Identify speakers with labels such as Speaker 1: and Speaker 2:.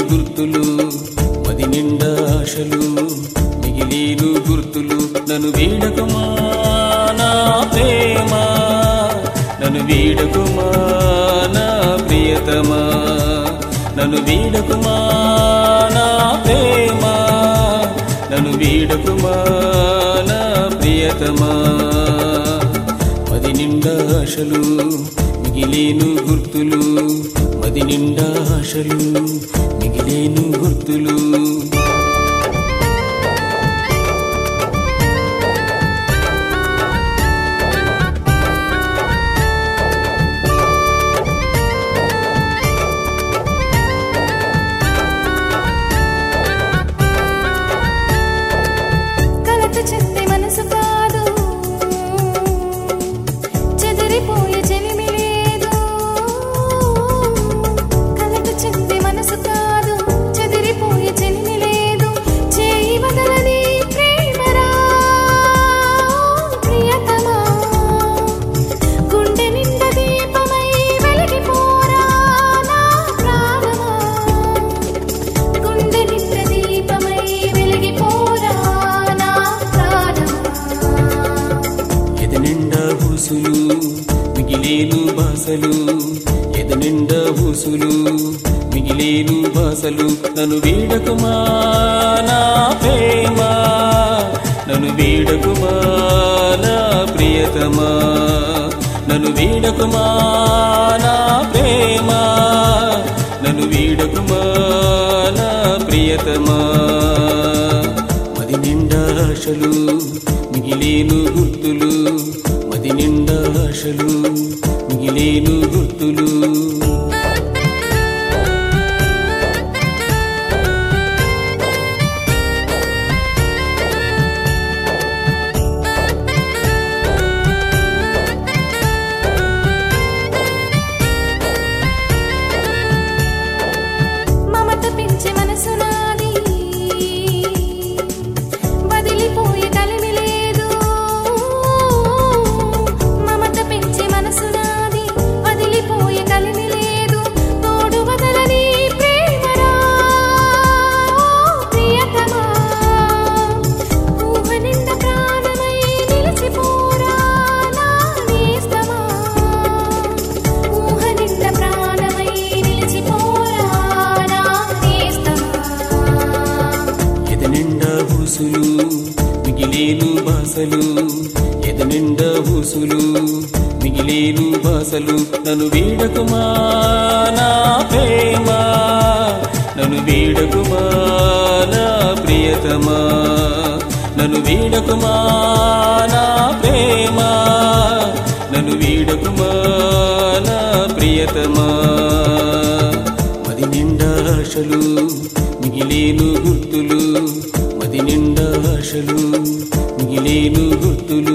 Speaker 1: గుర్తులు మది నిండా ఆశలు మిగిలేను గుర్తులు నన్ను వీడకుమా నా ప్రేమ నన్ను వీడకుమా నా ప్రియతమా నన్ను వీడకుమా నా ప్రేమ నన్ను వీడకుమా నా ప్రియతమా మది నిండా ఆశలు మిగిలేను గుర్తులు మది నిండా ఆశలు మిగిలేను గుర్తులు
Speaker 2: కలత చెంది మనసు కాదు చెదిరిపోయే చెలిమి లేదు కలత చెంది మనసు కాదు చెదిరిపోయే చెలిమి లేదు చేయి వదలని ప్రేమరా ప్రియతమా గుండె నిండా దీపమై వెలిగిపోరా నా ప్రాణమా గుండె నిండా దీపమై వెలిగిపోరా నా ప్రాణమా
Speaker 1: ఎద నిండా ఊసులు మిగిలేను బాసలు ఎద నిండా ఊసులు మిగిలేను బాసలు నన్ను వీడకుమా నా ప్రేమ నన్ను వీడకుమా నా ప్రియతమా నన్ను వీడకుమా నా ప్రేమ నన్ను వీడకుమా నా ప్రియతమా మది నిండా ఆశలు మిగిలేను గుర్తులు మది నిండా ఆశలు మిగిలేను గుర్తులు
Speaker 2: మమత పెంచే మనసు నాది వదిలిపోయే కలిమి లేదు మమత పెంచే మనసు నాది వదిలిపోయే కలిమి లేదు తోడు వదలని ప్రేమరా ప్రియతమా ఊహ నిండా ప్రాణమై నిలిచిపోరా నా నేస్తమా ఊహ నిండా ప్రాణమై నిలిచిపోరా నా నేస్తమా
Speaker 1: ఎద నిండా ఊసులు మిగిలేను బాసలు ఎద నిండా ఊసులు మిగిలేను బాసలు నన్ను వీడకుమా నా ప్రేమ నన్ను వీడకుమా నా ప్రియతమా నన్ను వీడకుమా నా ప్రేమ నన్ను వీడకుమా నా ప్రియతమా మది నిండా ఆశలు మిగిలేను గుర్తులు మది నిండా ఆశలు మిగిలేను గుర్తులు